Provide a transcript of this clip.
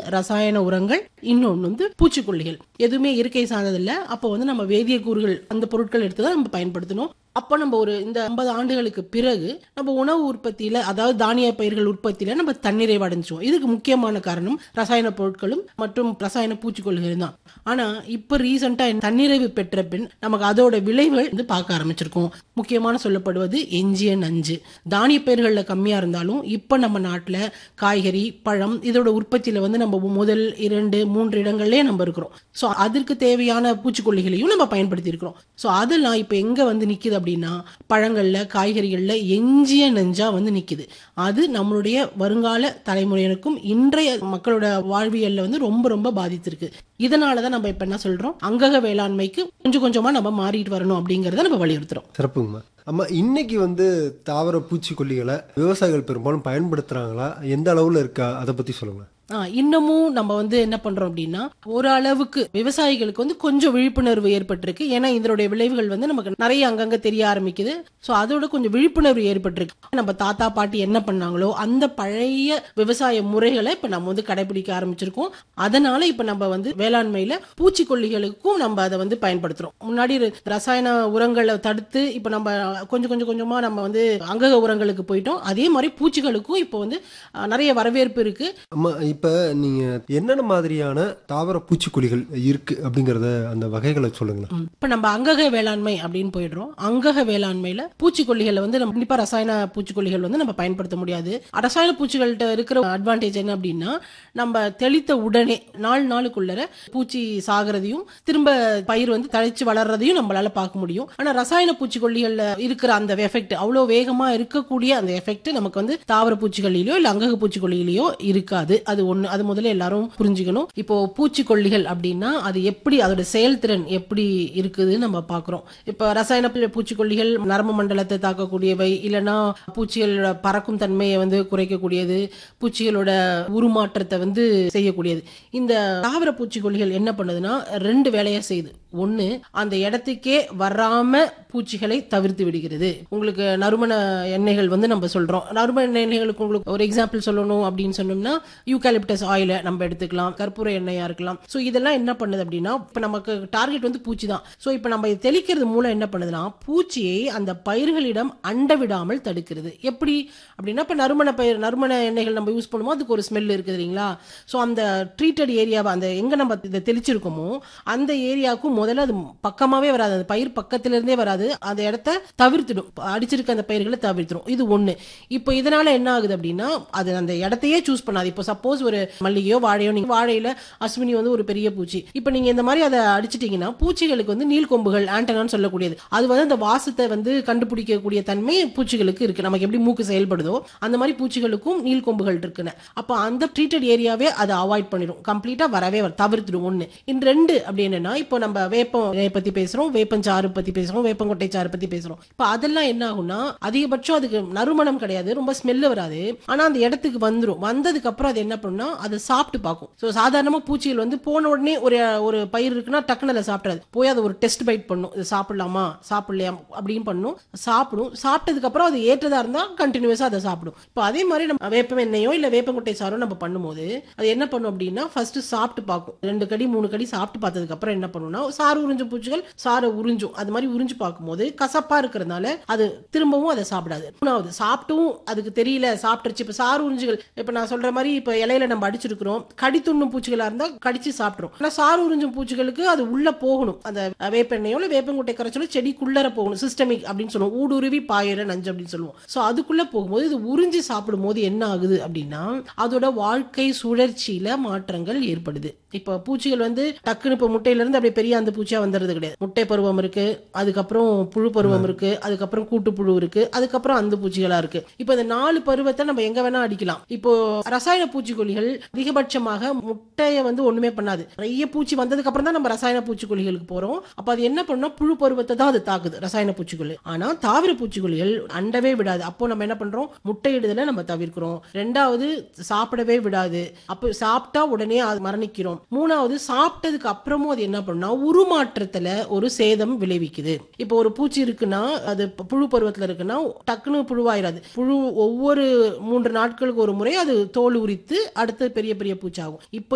ரசாயன உரங்கள் இன்னொன்று வந்து பூச்சிக்கொல்லிகள் எதுவுமே இயற்கை சார்ந்தது இல்ல அப்போ வந்து நம்ம வேதிய கூறுகள் அந்த பொருட்கள் எடுத்து தான் நம்ம பயன்படுத்தணும் அப்போ நம்ம ஒரு இந்த ஐம்பது ஆண்டுகளுக்கு பிறகு நம்ம உணவு உற்பத்தியில அதாவது தானிய பயிர்கள் உற்பத்தியில நம்ம தன்னிறைவு அடைஞ்சிருவோம் இதுக்கு முக்கியமான காரணம் ரசாயன பொருட்களும் மற்றும் ரசாயன பூச்சிக்கொல்லிகள் தான் ஆனா இப்ப ரீசெண்டா தன்னிறைவு பெற்ற பின் நமக்கு அதோட விளைவுகள் வந்து பார்க்க ஆரம்பிச்சிருக்கோம் முக்கியமான சொல்லப்படுவது எஞ்சிய நஞ்சு தானிய பயிர்கள்ல கம்மியா இருந்தாலும் இப்ப நம்ம நாட்டுல காய்கறி பழம் இதோட உற்பத்தியில வந்து நம்ம முதல் இரண்டு மூன்று இடங்கள்லயே நம்ம இருக்கிறோம் ஸோ அதற்கு தேவையான பூச்சிக்கொல்லிகளையும் நம்ம பயன்படுத்தி இருக்கிறோம் ஸோ அதெல்லாம் இப்ப எங்க வந்து நிக்குது அப்படின்னா பழங்கள்ல காய்கறிகள்ல எஞ்சிய நஞ்சா வந்து நிக்குது அது நம்மளுடைய வருங்கால தலைமுறையினருக்கும் இன்றைய மக்களோட வாழ்வியல்ல வந்து ரொம்ப ரொம்ப பாதித்திருக்கு இதனாலதான் நம்ம இப்ப என்ன சொல்றோம் அங்கக வேளாண்மைக்கு கொஞ்சம் கொஞ்சமா நம்ம மாறிட்டு வரணும் அப்படிங்கறத நம்ம வலியுறுத்துறோம் சிறப்புங்கம்மா அம்மா இன்னைக்கு வந்து தாவர பூச்சிக்கொல்லிகளை விவசாயிகள் பெரும்பாலும் பயன்படுத்துறாங்களா எந்த அளவுல இருக்கா அதை பத்தி சொல்லுங்க ஆ, இன்னமும் நம்ம வந்து என்ன பண்றோம் அப்படின்னா ஓரளவுக்கு விவசாயிகளுக்கு வந்து கொஞ்சம் விழிப்புணர்வு ஏற்பட்டிருக்கு ஏன்னா இதனுடைய விளைவுகள் வந்து நமக்கு நிறைய அங்கங்க தெரிய ஆரம்பிக்குது சோ அதோட கொஞ்சம் விழிப்புணர்வு ஏற்பட்டிருக்கு நம்ம தாத்தா பாட்டி என்ன பண்ணாங்களோ அந்த பழைய விவசாய முறைகளை இப்ப நம்ம வந்து கடைபிடிக்க ஆரம்பிச்சிருக்கோம் அதனால இப்ப நம்ம வந்து வேளாண்மையில பூச்சிக்கொல்லிகளுக்கும் நம்ம அதை வந்து பயன்படுத்துறோம் முன்னாடி ர- ரசாயன உரங்களை தடுத்து இப்ப நம்ம கொஞ்சம் கொஞ்சம் கொஞ்சமா நம்ம வந்து அங்கக உரங்களுக்கு போயிட்டோம் அதே மாதிரி பூச்சிகளுக்கும் இப்போ வந்து ஆ, நிறைய வரவேற்பு இருக்கு அம்மா இப்ப நீங்க என்னென்ன மாதிரியான தாவர பூச்சிக்கொல்லிகள் இருக்கு அப்படிங்கறத அந்த வகைகளை சொல்லுங்களேன் ம். இப்ப நம்ம அங்கக வேளாண்மை அப்படின்னு போயிடுறோம் அங்கக வேளாண்மையில பூச்சிக்கொல்லிகளை வந்து நம்ம கண்டிப்பா ரசாயன பூச்சிக்கொல்லிகள் வந்து நம்ம பயன்படுத்த முடியாது ரசாயன பூச்சிகள்கிட்ட இருக்கிற அட்வான்டேஜ் என்ன அப்படின்னா நம்ம தெளித்த உடனே நாலு நாளுக்குள்ளர பூச்சி சாகிறதையும் திரும்ப பயிர் வந்து தழைச்சு வளர்றதையும் நம்மளால பார்க்க முடியும் ஆனா ரசாயன பூச்சிக்கொல்லிகள்ல இருக்கிற அந்த எஃபெக்ட் அவ்வளவு வேகமா இருக்கக்கூடிய அந்த எஃபெக்ட் நமக்கு வந்து தாவர பூச்சிக்கொல்லியிலயோ இல்ல அங்கக பூச்சிக்கொல்லியிலயோ இருக்காது அது ஒண்ணு அது முதல்ல எல்லாரும் புரிஞ்சுக்கணும் இப்போ பூச்சிக்கொல்லிகள் அப்படின்னா அது எப்படி அதோட செயல்திறன் எப்படி இருக்குதுன்னு நம்ம பாக்குறோம் இப்போ ரசாயன பூ- பூச்சிக்கொல்லிகள் நரம்பு மண்டலத்தை தாக்கக்கூடியவை இல்லைன்னா பூச்சிகளோட பறக்கும் தன்மையை வந்து குறைக்கக்கூடியது பூச்சிகளோட உருமாற்றத்தை வந்து செய்யக்கூடியது இந்த தாவர பூச்சிக்கொல்லிகள் என்ன பண்ணுதுன்னா ரெண்டு வேலையை செய்யுது ஒண்ணு அந்த இடத்துக்கே வராம பூச்சிகளை தவிர்த்து விடுகிறது உங்களுக்கு நறுமண எண்ணெய்கள் வந்து நம்ம சொல்றோம் நறுமண எண்ணெய்களுக்கு உங்களுக்கு ஒரு எக்ஸாம்பிள் சொல்லணும் அப்படின்னு சொன்னோம்னா யூகாலிப்டஸ் ஆயில நம்ம எடுத்துக்கலாம் கற்பூர எண்ணெயா இருக்கலாம் சோ இதெல்லாம் என்ன பண்ணுது அப்படின்னா இப்ப நமக்கு டார்கெட் வந்து பூச்சி தான் சோ இப்ப நம்ம இது தெளிக்கிறது மூலம் என்ன பண்ணுதுன்னா பூச்சியை அந்த பயிர்களிடம் அண்ட விடாமல் தடுக்கிறது எப்படி அப்படின்னா இப்ப நறுமண பயிர் நறுமண எண்ணெய்கள் நம்ம யூஸ் பண்ணும்போது அதுக்கு ஒரு ஸ்மெல் இருக்குது இல்லைங்களா சோ அந்த ட்ரீட்டட் ஏரியாவை அந்த எங்க நம்ம இதை தெளிச்சிருக்கோமோ அந்த ஏரியாவுக்கும் முதல்ல அது பக்கமாவே வராது அந்த பயிர் பக்கத்துல இருந்தே வராது அந்த இடத்த தவிர்த்துடும் அடிச்சிருக்க அந்த பயிர்களை தவிர்த்துடும் இது ஒண்ணு இப்போ இதனால என்ன ஆகுது அப்படின்னா அது அந்த இடத்தையே சூஸ் பண்ணாது இப்போ சப்போஸ் ஒரு மல்லிகையோ வாழையோ நீங்க வாழையில அஸ்வினி வந்து ஒரு பெரிய பூச்சி இப்போ நீங்க இந்த மாதிரி அதை அடிச்சிட்டீங்கன்னா பூச்சிகளுக்கு வந்து நீள்கொம்புகள் ஆண்டனான்னு சொல்லக்கூடியது அது வந்து அந்த வாசத்தை வந்து கண்டுபிடிக்கக்கூடிய தன்மை பூச்சிகளுக்கு இருக்கு நமக்கு எப்படி மூக்கு செயல்படுதோ அந்த மாதிரி பூச்சிகளுக்கும் நீள்கொம்புகள் இருக்குன்னு அப்போ அந்த ட்ரீட்டட் ஏரியாவே அதை அவாய்ட் பண்ணிடும் கம்ப்ளீட்டா வரவே வர தவிர்த்துடும் ஒண்ணு இன் ரெண்டு அப்படி என்னன்னா இப்போ நம்ம வேப்பம் இலையை பத்தி பேசுறோம் வேப்பஞ்சாறு பத்தி பேசுறோம் வேப்பங்கொட்டை சாறு பத்தி பேசுறோம் இப்போ அதெல்லாம் என்ன ஆகும்னா அதிகபட்சம் அதுக்கு நறுமணம் கிடையாது ரொம்ப ஸ்மெல் வராது ஆனா அந்த இடத்துக்கு வந்துரும் வந்ததுக்கு அப்புறம் அது என்ன பண்ணும்னா அதை சாப்பிட்டு பார்க்கும் ஸோ சாதாரணமா பூச்சிகள் வந்து போன உடனே ஒரு ஒரு பயிர் இருக்குன்னா டக்குனு அதை சாப்பிடாது போய் அதை ஒரு டெஸ்ட் பைட் பண்ணும் இது சாப்பிடலாமா சாப்பிடலையா அப்படின்னு பண்ணும் சாப்பிடும் சாப்பிட்டதுக்கு அப்புறம் அது ஏற்றதா இருந்தா கண்டினியூஸா அதை சாப்பிடும் இப்போ அதே மாதிரி நம்ம வேப்ப எண்ணெயோ இல்ல வேப்பங்கொட்டை சாரோ நம்ம பண்ணும்போது அது என்ன பண்ணும் அப்படின்னா ஃபர்ஸ்ட் சாப்பிட்டு பார்க்கும் ரெண்டு கடி மூணு கடி சாப்பிட்டு பார்த்ததுக்கு அப்புறம் என்ன பண்ணும்னா சாறு உறிஞ்சும் பூச்சிகள் சாரை உறிஞ்சும் அது மாதிரி உறிஞ்சு பார்க்கும்போது கசப்பா இருக்கிறதுனால அது திரும்பவும் அதை சாப்பிடாது மூணாவது சாப்பிட்டும் அதுக்கு தெரியல சாப்பிட்டுருச்சு இப்ப சாறு உறிஞ்சுகள் இப்ப நான் சொல்ற மாதிரி இப்ப இலையில நம்ம அடிச்சிருக்கிறோம் கடி துண்ணும் பூச்சிகளா இருந்தா கடிச்சு சாப்பிட்ரும் ஆனா சாறு உறிஞ்சும் பூச்சிகளுக்கு அது உள்ள போகணும் அந்த வேப்பெண்ணெயோ இல்ல வேப்பங்குட்டை கரைச்சலோ செடிக்குள்ளர போகணும் சிஸ்டமிக் அப்படின்னு சொல்லுவோம் ஊடுருவி பாயிர நஞ்சு அப்படின்னு சொல்லுவோம் சோ அதுக்குள்ள போகும்போது இது உறிஞ்சி சாப்பிடும் போது என்ன ஆகுது அப்படின்னா அதோட வாழ்க்கை சுழற்சியில மாற்றங்கள் ஏற்படுது இப்ப பூச்சிகள் வந்து டக்குன்னு இப்ப முட்டையில இருந்து அப்படியே பெரிய அந்த பூச்சியா வந்துடுறது கிடையாது முட்டை பருவம் இருக்கு அதுக்கப்புறம் புழு பருவம் இருக்கு அதுக்கப்புறம் கூட்டுப்புழு இருக்கு அதுக்கப்புறம் அந்த பூச்சிகளா இருக்கு இப்ப இந்த நாலு பருவத்தை நம்ம எங்க வேணா அடிக்கலாம் இப்போ ரசாயன பூச்சிக்கொல்லிகள் அதிகபட்சமாக முட்டையை வந்து ஒண்ணுமே பண்ணாது நிறைய பூச்சி வந்ததுக்கு அப்புறம் தான் நம்ம ரசாயன பூச்சிக்கொல்லிகளுக்கு போறோம் அப்ப அது என்ன பண்ணா புழு பருவத்தை தான் அது தாக்குது ரசாயன பூச்சிக்கொல்லி ஆனா தாவர பூச்சிக்கொல்லிகள் அண்டவே விடாது அப்போ நம்ம என்ன பண்றோம் முட்டையிடுதலை நம்ம தவிர்க்கிறோம் ரெண்டாவது சாப்பிடவே விடாது அப்ப சாப்பிட்டா உடனே அது மரணிக்கிறோம் மூணாவது சாப்பிட்டதுக்கு அப்புறமும் அது என்ன பண்ணா உருமாற்றத்துல ஒரு சேதம் விளைவிக்குது இப்போ ஒரு பூச்சி இருக்குன்னா அது ப- புழு பருவத்துல இருக்குன்னா டக்குன்னு புழுவாயிராது புழு ஒவ்வொரு மூன்று நாட்களுக்கு ஒரு முறை அது தோல் உரித்து அடுத்து பெரிய பெரிய பூச்சாகும் இப்போ